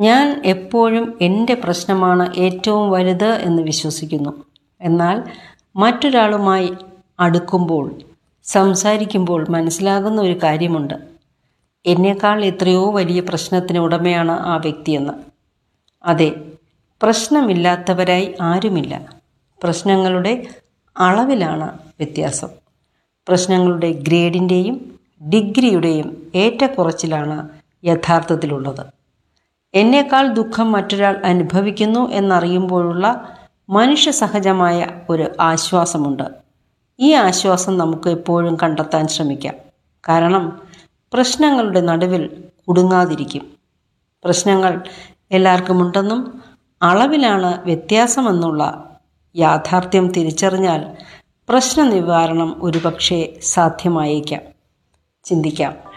ഞാൻ എപ്പോഴും എൻ്റെ പ്രശ്നമാണ് ഏറ്റവും വലുത് എന്ന് വിശ്വസിക്കുന്നു എന്നാൽ മറ്റൊരാളുമായി അടുക്കുമ്പോൾ സംസാരിക്കുമ്പോൾ മനസ്സിലാകുന്ന ഒരു കാര്യമുണ്ട് എന്നേക്കാൾ എത്രയോ വലിയ പ്രശ്നത്തിന് ഉടമയാണ് ആ വ്യക്തിയെന്ന് അതെ പ്രശ്നമില്ലാത്തവരായി ആരുമില്ല പ്രശ്നങ്ങളുടെ അളവിലാണ് വ്യത്യാസം പ്രശ്നങ്ങളുടെ ഗ്രേഡിൻ്റെയും ഡിഗ്രിയുടെയും ഏറ്റക്കുറച്ചിലാണ് യഥാർത്ഥത്തിലുള്ളത് എന്നേക്കാൾ ദുഃഖം മറ്റൊരാൾ അനുഭവിക്കുന്നു എന്നറിയുമ്പോഴുള്ള മനുഷ്യ സഹജമായ ഒരു ആശ്വാസമുണ്ട് ഈ ആശ്വാസം നമുക്ക് എപ്പോഴും കണ്ടെത്താൻ ശ്രമിക്കാം കാരണം പ്രശ്നങ്ങളുടെ നടുവിൽ കുടുങ്ങാതിരിക്കും പ്രശ്നങ്ങൾ എല്ലാവർക്കും ഉണ്ടെന്നും അളവിലാണ് വ്യത്യാസമെന്നുള്ള യാഥാർത്ഥ്യം തിരിച്ചറിഞ്ഞാൽ പ്രശ്ന നിവാരണം ഒരുപക്ഷെ സാധ്യമായേക്കാം ചിന്തിക്കാം